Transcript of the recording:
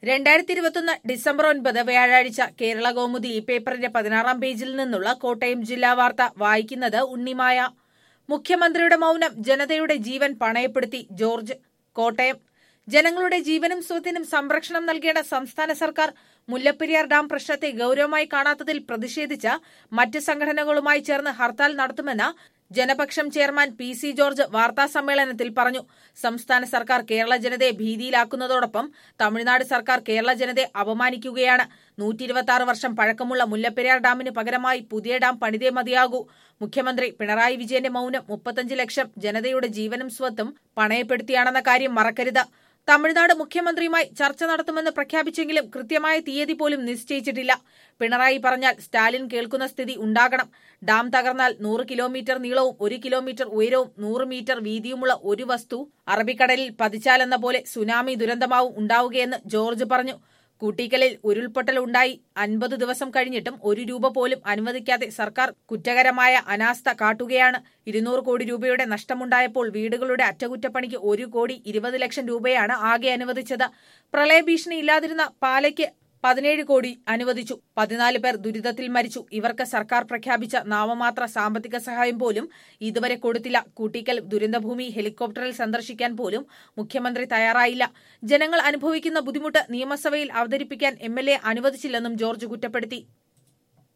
രണ്ടായിരത്തി ഇരുപത്തൊന്ന് ഡിസംബർ ഒൻപത് വ്യാഴാഴ്ച കേരള കൗമുദി ഈ പേപ്പറിന്റെ പതിനാറാം പേജിൽ നിന്നുള്ള കോട്ടയം ജില്ലാ വാർത്ത വായിക്കുന്നത് ഉണ്ണിമായ മുഖ്യമന്ത്രിയുടെ മൗനം ജനതയുടെ ജീവൻ പണയപ്പെടുത്തി ജോർജ് കോട്ടയം ജനങ്ങളുടെ ജീവനും സ്വത്തിനും സംരക്ഷണം നൽകേണ്ട സംസ്ഥാന സർക്കാർ മുല്ലപ്പെരിയാർ ഡാം പ്രശ്നത്തെ ഗൌരവമായി കാണാത്തതിൽ പ്രതിഷേധിച്ച് മറ്റ് സംഘടനകളുമായി ചേർന്ന് ഹർത്താൽ നടത്തുമെന്ന് Janapaksham chairman P C George വാർത്താസമ്മേളനത്തിൽ പറഞ്ഞു സംസ്ഥാന സർക്കാർ കേരള ജനതയെ ഭീതിയിലാക്കുന്നതോടൊപ്പം തമിഴ്നാട് സർക്കാർ കേരള ജനതയെ അപമാനിക്കുകയാണ് നൂറ്റി ഇരുപത്തി വർഷം പഴക്കമുള്ള മുല്ലപ്പെരിയാർ ഡാമിന് പകരമായി പുതിയ ഡാം പണിതേ മതിയാകൂ മുഖ്യമന്ത്രി പിണറായി വിജയന്റെ മൌനം മുപ്പത്തഞ്ച് ലക്ഷം ജനതയുടെ ജീവനും സ്വത്തും പണയപ്പെടുത്തിയാണെന്ന കാര്യം മറക്കരുത് തമിഴ്നാട് മുഖ്യമന്ത്രിയുമായി ചർച്ച നടത്തുമെന്ന് പ്രഖ്യാപിച്ചെങ്കിലും കൃത്യമായ തീയതി പോലും നിശ്ചയിച്ചിട്ടില്ല പിണറായി പറഞ്ഞാൽ സ്റ്റാലിൻ കേൾക്കുന്ന സ്ഥിതി ഉണ്ടാകണം ഡാം തകർന്നാൽ നൂറ് കിലോമീറ്റർ നീളവും ഒരു കിലോമീറ്റർ ഉയരവും നൂറ് മീറ്റർ വീതിയുമുള്ള ഒരു വസ്തു അറബിക്കടലിൽ പതിച്ചാലെന്ന പോലെ സുനാമി ദുരന്തമാവും ഉണ്ടാവുകയെന്ന് ജോർജ് പറഞ്ഞു കൂട്ടിക്കലിൽ ഉരുൾപൊട്ടൽ ഉണ്ടായി അൻപത് ദിവസം കഴിഞ്ഞിട്ടും ഒരു രൂപ പോലും അനുവദിക്കാതെ സർക്കാർ കുറ്റകരമായ അനാസ്ഥ കാട്ടുകയാണ് ഇരുന്നൂറ് കോടി രൂപയുടെ നഷ്ടമുണ്ടായപ്പോൾ വീടുകളുടെ അറ്റകുറ്റപ്പണിക്ക് ഒരു കോടി ഇരുപത് ലക്ഷം രൂപയാണ് ആകെ അനുവദിച്ചത് പ്രളയഭീഷണി ഇല്ലാതിരുന്ന പാലയ്ക്ക് പതിനേഴ് കോടി അനുവദിച്ചു പതിനാല് പേർ ദുരിതത്തിൽ മരിച്ചു ഇവർക്ക് സർക്കാർ പ്രഖ്യാപിച്ച നാമമാത്ര സാമ്പത്തിക സഹായം പോലും ഇതുവരെ കൊടുത്തില്ല കൂട്ടിക്കൽ ദുരന്തഭൂമി ഹെലികോപ്റ്ററിൽ സന്ദർശിക്കാൻ പോലും മുഖ്യമന്ത്രി തയ്യാറായില്ല ജനങ്ങൾ അനുഭവിക്കുന്ന ബുദ്ധിമുട്ട് നിയമസഭയിൽ അവതരിപ്പിക്കാൻ എം അനുവദിച്ചില്ലെന്നും ജോർജ് കുറ്റപ്പെടുത്തി